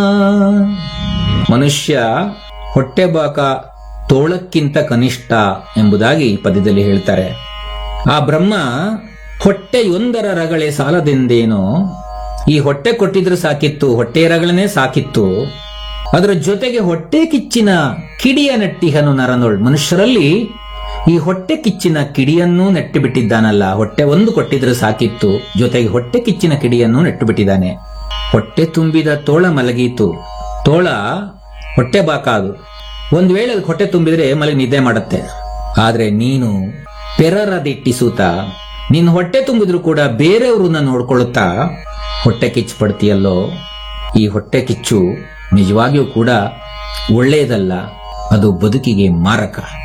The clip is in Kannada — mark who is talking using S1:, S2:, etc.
S1: ಮನುಷ್ಯ ಹೊಟ್ಟೆಬಾಕ ತೋಳಕ್ಕಿಂತ ಕನಿಷ್ಠ ಎಂಬುದಾಗಿ ಈ ಪದ್ಯದಲ್ಲಿ ಹೇಳ್ತಾರೆ ಆ ಬ್ರಹ್ಮ ಹೊಟ್ಟೆಯೊಂದರ ರಗಳೆ ಸಾಲದೆಂದೇನೋ ಈ ಹೊಟ್ಟೆ ಕೊಟ್ಟಿದ್ರೆ ಸಾಕಿತ್ತು ಹೊಟ್ಟೆ ರಗಳನ್ನೇ ಸಾಕಿತ್ತು ಅದರ ಜೊತೆಗೆ ಹೊಟ್ಟೆ ಕಿಚ್ಚಿನ ಕಿಡಿಯ ನೆಟ್ಟಿಹನು ನರನೊಳ್ ಮನುಷ್ಯರಲ್ಲಿ ಈ ಹೊಟ್ಟೆ ಕಿಚ್ಚಿನ ಕಿಡಿಯನ್ನೂ ನೆಟ್ಟು ಬಿಟ್ಟಿದ್ದಾನಲ್ಲ ಹೊಟ್ಟೆ ಒಂದು ಕೊಟ್ಟಿದ್ರೆ ಸಾಕಿತ್ತು ಜೊತೆಗೆ ಹೊಟ್ಟೆ ಕಿಚ್ಚಿನ ಕಿಡಿಯನ್ನು ನೆಟ್ಟು ಬಿಟ್ಟಿದ್ದಾನೆ ಹೊಟ್ಟೆ ತುಂಬಿದ ತೋಳ ಮಲಗೀತು ತೋಳ ಹೊಟ್ಟೆ ಬಾಕಾದು ಒಂದ್ ವೇಳೆ ಅದಕ್ಕೆ ಹೊಟ್ಟೆ ತುಂಬಿದ್ರೆ ಮಲಗಿ ನಿದ್ದೆ ಮಾಡುತ್ತೆ ಆದ್ರೆ ನೀನು ಪೆರರ ದಿಟ್ಟಿಸೂತ ನಿನ್ ಹೊಟ್ಟೆ ತುಂಬಿದ್ರು ಕೂಡ ಬೇರೆಯವ್ರನ್ನ ನೋಡ್ಕೊಳ್ಳುತ್ತಾ ಹೊಟ್ಟೆ ಕಿಚ್ಚು ಪಡ್ತೀಯಲ್ಲೋ ಈ ಹೊಟ್ಟೆ ಕಿಚ್ಚು ನಿಜವಾಗಿಯೂ ಕೂಡ ಒಳ್ಳೆಯದಲ್ಲ ಅದು ಬದುಕಿಗೆ ಮಾರಕ